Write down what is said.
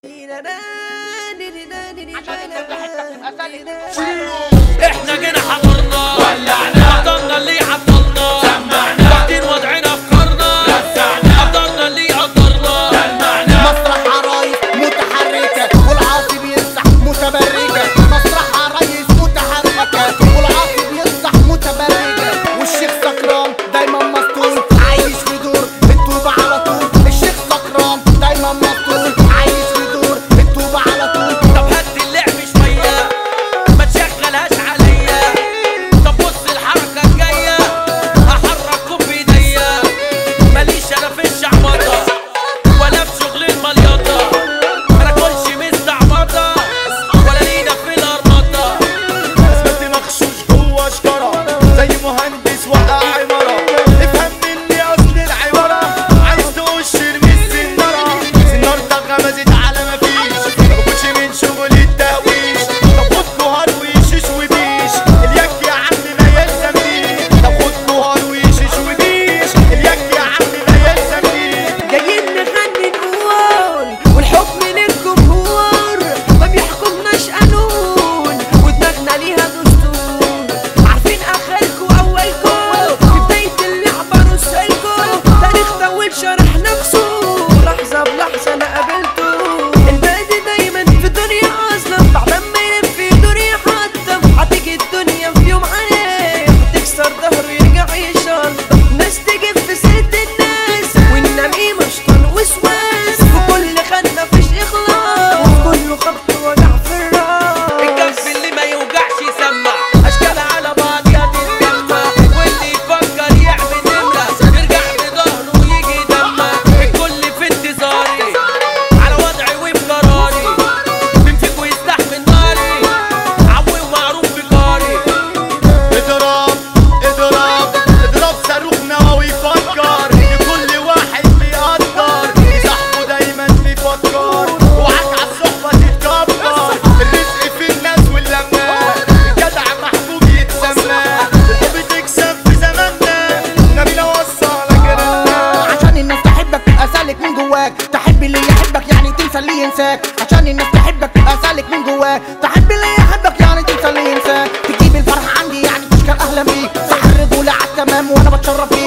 احنا جينا حضرنا ولعنا قدرنا اللي عطلنا سمعنا واخدين وضعنا افكارنا رزعنا قدرنا اللي قدرنا سمعنا مسرح عرايس متحركة والعاصي بينصح متبرجة مسرح عرايس متحركة والعاصي بينصح متبرجة والشيخ سكران دايما مسطول عايش في دور التوبة على طول الشيخ سكران دايما مسطول عايش في دور التوبة على طول طب هدي اللعب شوية ما تشغلهاش عليا طب بص الحركة الجاية هحرككم بايديا ماليش انا في الشعبطة ولا في شغل المليطة انا كلش مستعبطة ولا لينا في الارمطة اثبت مغشوش جوه شجره زي مهندس وقع عماره افهم مني اصل العباره عايز تخش ارمي السناره سنارتك غمزت على مفيش ما باخدش من شغل التهويش طب خد جوهر ويشيش وبيش اليك يا عم ما يلزمنيش طب خد جوهر ويشيش وبيش اليك يا عم ما يلزمنيش جايين نغني نقول والحكم للجمهور ما بيحكمناش قانون ودماغنا ليها دستور عارفين اخركم اولكم في بداية اللعبة رسلكم تاريخ طويل شرح نفسه لحظة بلحظة انا قابلته البادي دايما في الدنيا اصلا بعد ما يلف في الدنيا حتى هتيجي الدنيا في يوم عليه هتكسر ظهره يرجع يشلط ناس تجيب في سيرة الناس والنميمة شطان وسواس وكل خدنا فيش اخلاص وكله خبط وجع في الراس الكف اللي ما يوجعش يسمع اشكال على بعض يا تتجمع واللي يفكر يعمل نمرة يرجع بظهره ويجي يدمع الكل في انتظاري على وضعي وفي قراري مين فيكم يستحمل ناري عوي ومعروف بجاري اضرب اضرب اضرب صاروخ نووي يفكر لكل واحد بيقدر صاحبه دايما بيفكر وعاك على الصحبة تتكبر الرزق في الناس واللمة الجدع محبوب يتسمى الحب تكسب في زماننا نبينا وصلك رنا عشان الناس تحبك تبقى سالك من جواك تحب اللي يحبك يعني تنسى اللي ينساك عشان الناس تحبك تبقى سالك من جواك تحب اللي يحبك يعني تنسى اللي ينساك تجيب الفرح عندي يعني تشكر اهلا بيك صح الرجولة على التمام وانا بتشرف بيك